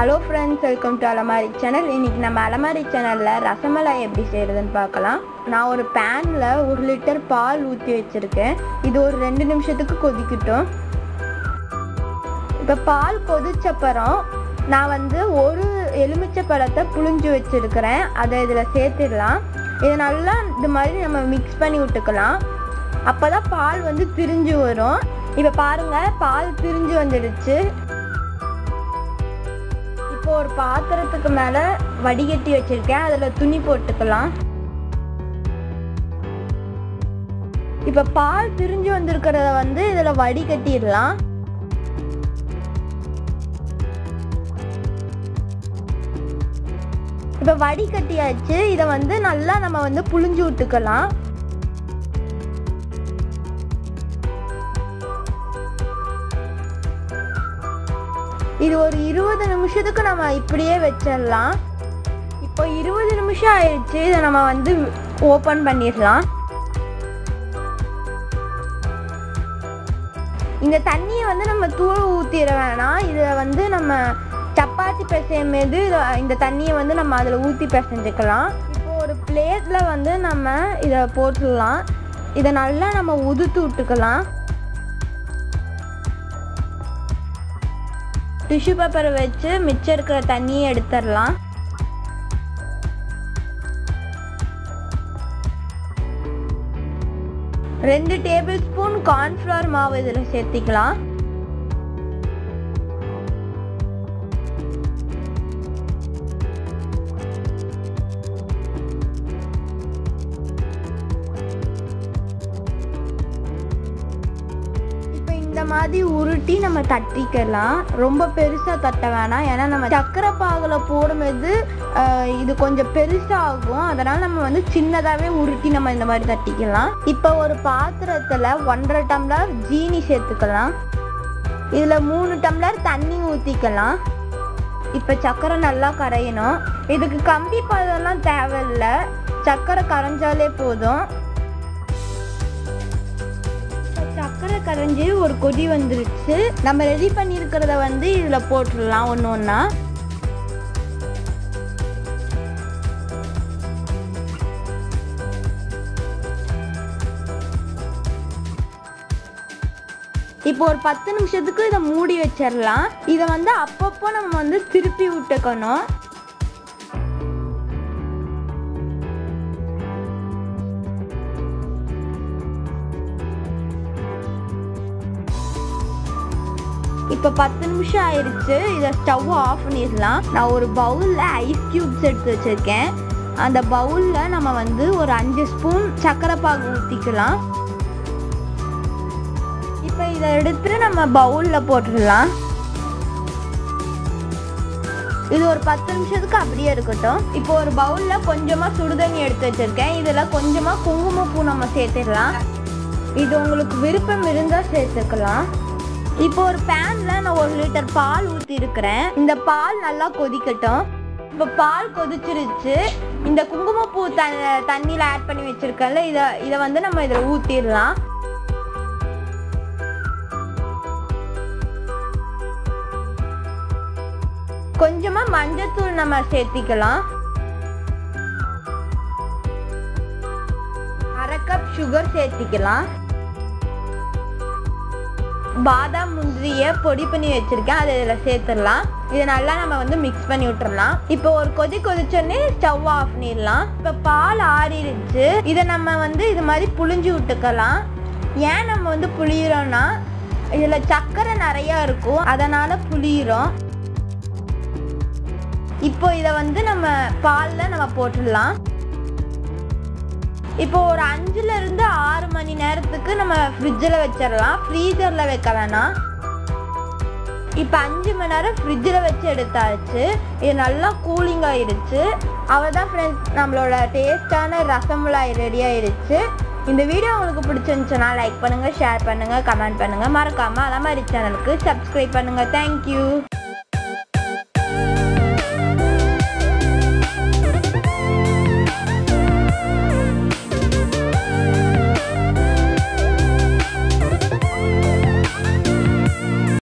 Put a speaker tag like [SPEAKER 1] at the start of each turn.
[SPEAKER 1] hello friends welcome to Alamari channel இன்னைக்கு நம்ம அலமாரி சேனலில் ரசமலாய் எப்படி செய்கிறதுன்னு பார்க்கலாம் நான் ஒரு பேனில் ஒரு லிட்டர் பால் ஊற்றி வச்சுருக்கேன் இது ஒரு ரெண்டு நிமிஷத்துக்கு கொதிக்கட்டும் இப்போ பால் கொதிச்சப்பறம் நான் வந்து ஒரு எலுமிச்சை பழத்தை புழிஞ்சு வச்சுருக்கிறேன் அதை இதில் சேர்த்துடலாம் இதை நல்லா இது மாதிரி நம்ம மிக்ஸ் பண்ணி விட்டுக்கலாம் அப்போ தான் பால் வந்து பிரிஞ்சு வரும் இப்போ பாருங்கள் பால் பிரிஞ்சு வந்துடுச்சு இப்போ ஒரு பாத்திரத்துக்கு மேலே வடிகட்டி வச்சிருக்கேன் அதில் துணி போட்டுக்கலாம் இப்போ பால் பிரிஞ்சு வந்திருக்கிறத வந்து இதில் வடிகட்டிடலாம் இப்போ வடிகட்டியாச்சு இதை வந்து நல்லா நம்ம வந்து புழிஞ்சு விட்டுக்கலாம் இது ஒரு இருபது நிமிஷத்துக்கு நம்ம இப்படியே வச்சிடலாம் இப்போ இருபது நிமிஷம் ஆயிடுச்சு இதை நம்ம வந்து ஓப்பன் பண்ணிடலாம் இந்த தண்ணியை வந்து நம்ம தூள் ஊற்றிட வேணாம் இதில் வந்து நம்ம சப்பாத்தி பிசையும் போது இத- இந்த தண்ணியை வந்து நம்ம அதில் ஊற்றி பிசைஞ்சுக்கலாம் இப்போ ஒரு பிளேட்டில் வந்து நம்ம இதை போட்டுடலாம் இதை நல்லா நம்ம உதுத்து விட்டுக்கலாம் டிஷ்யூ பேப்பரை வச்சு மிச்சம் இருக்கிற தண்ணியை எடுத்துடலாம் ரெண்டு டேபிள் ஸ்பூன் கார்ன்ஃப்ளவர் மாவு இதில் சேர்த்திக்கலாம் இப்போ இந்த மாதிரி உருட்டி நம்ம தட்டிக்கலாம் ரொம்ப பெருசாக தட்ட வேணாம் ஏன்னா நம்ம சக்கரை பாகில் போடும்போது ஆஹ், இது கொஞ்சம் பெருசாகும் அதனால் நம்ம வந்து சின்னதாகவே உருட்டி நம்ம இந்த மாதிரி தட்டிக்கலாம் இப்போ ஒரு பாத்திரத்தில் ஒன்றரை டம்ளர் ஜீனி சேர்த்துக்கலாம் இதில் மூணு டம்ளர் தண்ணி ஊற்றிக்கலாம் இப்போ சக்கரை நல்லா கரையணும் இதுக்கு கம்பி பதம்லாம் தேவையில்லை சக்கரை கரைஞ்சாலே போதும் இப்ப சக்கரை கரைஞ்சி ஒரு கொதி வந்துருச்சு நம்ம ரெடி பண்ணியிருக்கிறத வந்து இதில் போட்டுடலாம் ஒன்று ஒன்றா இப்போ ஒரு பத்து நிமிஷத்துக்கு இதை மூடி வச்சிடலாம் இதை வந்து அப்பப்போ நம்ம வந்து திருப்பி விட்டுக்கணும் இப்போ பத்து நிமிஷம் ஆயிடுச்சு இதை ஸ்டவ் ஆஃப் பண்ணிடலாம் நான் ஒரு பவுலில் ஐஸ் க்யூப்ஸ் எடுத்து வச்சுருக்கேன் அந்த பவுலில் நம்ம வந்து ஒரு அஞ்சு ஸ்பூன் சர்க்கரை பாகு ஊற்றிக்கலாம் இப்போ இதை எடுத்து நம்ம பவுலில் போட்டுடலாம் இது ஒரு பத்து நிமிஷத்துக்கு அப்படியே இருக்கட்டும் இப்போ ஒரு பவுலில் கொஞ்சமாக சுடுதண்ணி எடுத்து வச்சுருக்கேன் இதில் கொஞ்சமாக குங்குமப்பூ நம்ம சேர்த்துடலாம் இது உங்களுக்கு விருப்பம் இருந்தால் சேர்த்துக்கலாம் இப்போ ஒரு பேனில் நான் ஒரு லிட்டர் பால் ஊற்றி இருக்கிறேன் இந்த பால் நல்லா கொதிக்கட்டும் இப்போ பால் கொதிச்சிருச்சு இந்த குங்குமப்பூ த தண்ணியில் ஆட் பண்ணி வச்சுருக்கேன்ல இதை இதை வந்து நம்ம இதில் ஊற்றிடலாம் கொஞ்சமா மஞ்சத்தூள் நம்ம சேர்த்திக்கலாம் அரை கப் சுகர் சேர்த்திக்கலாம் பாதாம் முந்திரிய பொடி பண்ணி வச்சிருக்கேன் அதை இதில் சேர்த்துடலாம் இதை நல்லா நம்ம வந்து மிக்ஸ் பண்ணி விட்டுறலாம் இப்போ ஒரு கொதி கொதிச்சோடனே ஸ்டவ் ஆஃப் பண்ணிடலாம் இப்போ பால் ஆறிடுச்சு இதை நம்ம வந்து இது மாதிரி புழிஞ்சு விட்டுக்கலாம் ஏன் நம்ம வந்து புளியிறோம்னா இதில் சர்க்கரை நிறையா இருக்கும் அதனால் புளியிறோம் இப்போ இதை வந்து நம்ம பாலில் நம்ம போட்டுடலாம் இப்போ ஒரு அஞ்சுல இருந்து ஆறு மணி நேரத்துக்கு நம்ம ஃப்ரிட்ஜில் வச்சிடலாம் ஃப்ரீசரில் வைக்க வேணாம் இப்போ அஞ்சு மணி நேரம் ஃப்ரிட்ஜில் வச்சு எடுத்தாச்சு இது நல்லா கூலிங் ஆயிடுச்சு அவள் தான் ஃப்ரெண்ட்ஸ் நம்மளோட டேஸ்டான ரசமலாய் ரெடி ஆயிடுச்சு இந்த வீடியோ உங்களுக்கு பிடிச்சிருந்துச்சுன்னா லைக் பண்ணுங்கள் ஷேர் பண்ணுங்கள் கமெண்ட் பண்ணுங்கள் மறக்காமல் அலமாரி சேனலுக்கு சப்ஸ்கிரைப் பண்ணுங்கள் தேங்க்யூ